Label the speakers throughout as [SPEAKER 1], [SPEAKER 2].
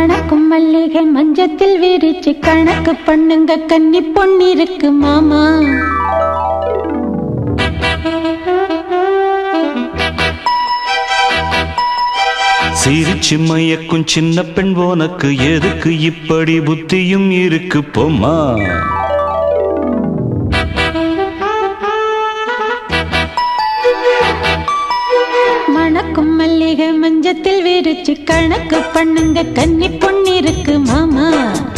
[SPEAKER 1] மணக்கும் மல்லிகை மஞ்சத்தில் விரிச்சு கணக்கு பண்ணுங்க கன்னி பொன்னிருக்கு மாமா
[SPEAKER 2] சிரிச்சு மயக்கும் சின்ன பெண் உனக்கு எதுக்கு இப்படி புத்தியும் இருக்கு போமா
[SPEAKER 1] மணக்கும் மல்லிகை மஞ்சத்தில் விரிச்சு கணக்கு பண்ணுங்க கன்னி பொன்னிருக்கு மாமா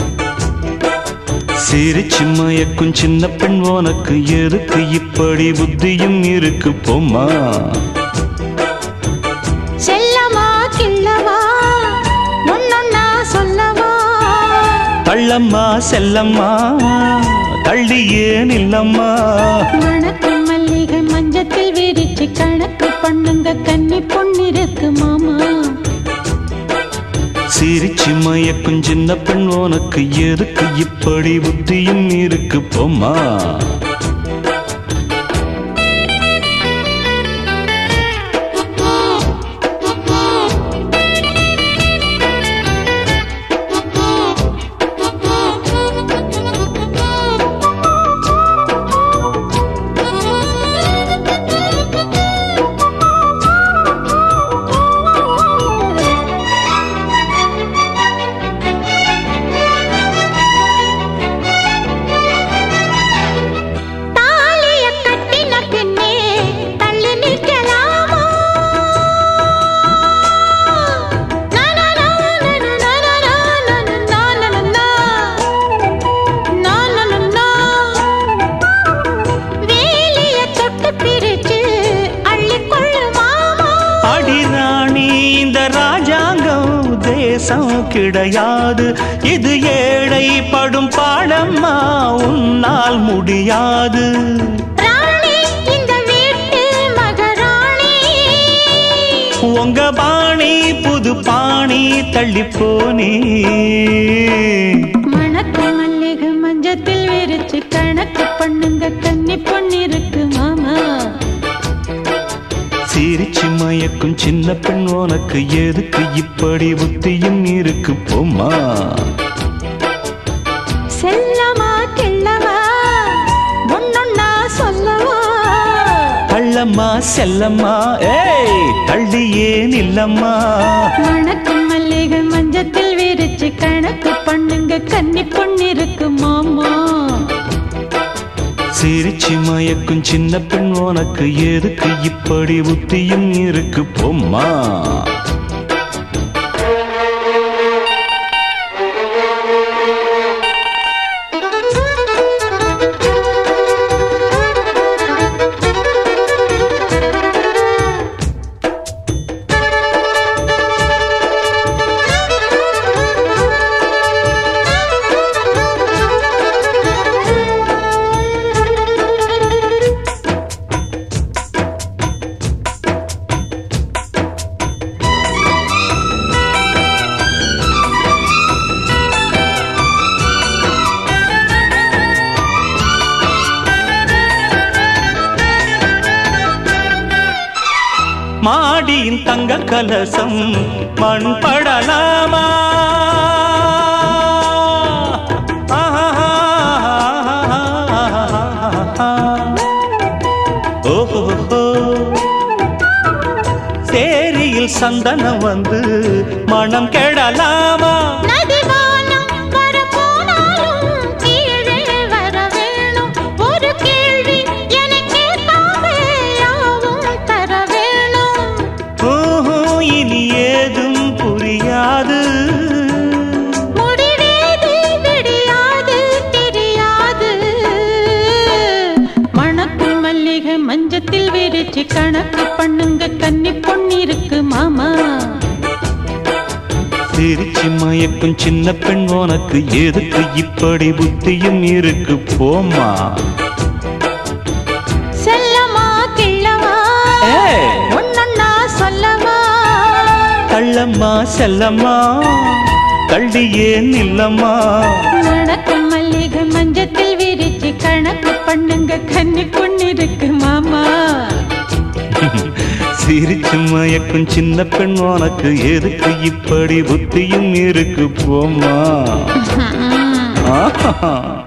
[SPEAKER 2] சிரிச்சு மயக்கும் சின்ன பெண் உனக்கு எதுக்கு இப்படி புத்தியும் இருக்கு போமா
[SPEAKER 1] செல்லமா கிள்ளவா ஒன்னொன்னா சொல்லவா
[SPEAKER 2] தள்ளம்மா செல்லம்மா தள்ளி ஏன் இல்லம்மா
[SPEAKER 1] மணக்கும் மல்லிகை மஞ்சத்தில் விரிச்சு கணக்கு பண்ணுங்க கன்னி பொன்னிருக்கு மாமா
[SPEAKER 2] சிரிச்சு மயக்கும் சின்ன பெண் உனக்கு எதுக்கு இப்படி புத்தியும் இருக்கு போமா
[SPEAKER 1] தாலிய கட்டின பின்னே தள்ளி நிற்கலாமா வேலிய தொட்டு பிரிச்சு அள்ளிக்கொள்ளு மாமா
[SPEAKER 2] அடிராணி இந்த ராஜாங்கம் தேசம் கிடையாது இது ஏழை படும் பாடம்மா உன்னால் முடியாது
[SPEAKER 1] ராணி இந்த வீட்டு மகராணி
[SPEAKER 2] உங்க பாணி புது பாணி தள்ளி போனே
[SPEAKER 1] மணக்கு மல்லிகை மஞ்சத்தில் விரிச்சு கணக்கு பண்ணுங்க கன்னி பொன்னிருக்கு மாமா
[SPEAKER 2] சிரிச்சு மயக்கும் சின்ன பெண் உனக்கு எதுக்கு இப்படி புத்தியும் இருக்கு போமா
[SPEAKER 1] செல்லமா கிள்ளவா ஒன்னொன்னா சொல்லவா
[SPEAKER 2] தள்ளம்மா செல்லம்மா ஏய் தள்ளி ஏன் இல்லம்மா
[SPEAKER 1] மணக்கும் மல்லிகை மஞ்சத்தில் விரிச்சு கணக்கு பண்ணுங்க கன்னி பொன்னிருக்கு மாமா
[SPEAKER 2] சிரிச்சு மயக்கும் சின்ன பெண் உனக்கு எதுக்கு இப்படி புத்தியும் இருக்கு போம்மா மாடியின் தங்க கலசம் மண் படலாமா ஓஹோ சேரியில் சந்தனம் வந்து மனம் கெடலாமா
[SPEAKER 1] நதிவானம் வரப்போனாலும் கீழே வர வேணும். ஒரு கேள்வி எனக் கேட்காம யாவும் தர வேணும்.
[SPEAKER 2] ஓஹோ இனி ஏதும் புரியாது
[SPEAKER 1] முடிவேது விடியாது தெரியாது. மணக்கும் மல்லிகை மஞ்சத்தில் விரிச்சு கணக்கு பண்ணுங்க கன்னி பொன்னிருக்கு மாமா
[SPEAKER 2] சிரிச்சு மயக்கும் சின்ன பெண் உனக்கு எதுக்கு இப்படி புத்தியும் இருக்கு போமா
[SPEAKER 1] செல்லமா கிள்ளவா
[SPEAKER 2] ஏய்.
[SPEAKER 1] ஒன்னொன்னா சொல்லவா
[SPEAKER 2] தள்ளம்மா செல்லம்மா தள்ளி ஏன் இல்லம்மா
[SPEAKER 1] நடக்கும் மல்லிகை மஞ்சத்தில் விரிச்சு கணக்கு பண்ணுங்க கன்னி பொண்ணிருக்கு மாமா
[SPEAKER 2] சிரிச்சு மயக்கும் சின்ன பெண் உனக்கு எதுக்கு இப்படி புத்தியும் இருக்கு போம்மா ஆஹா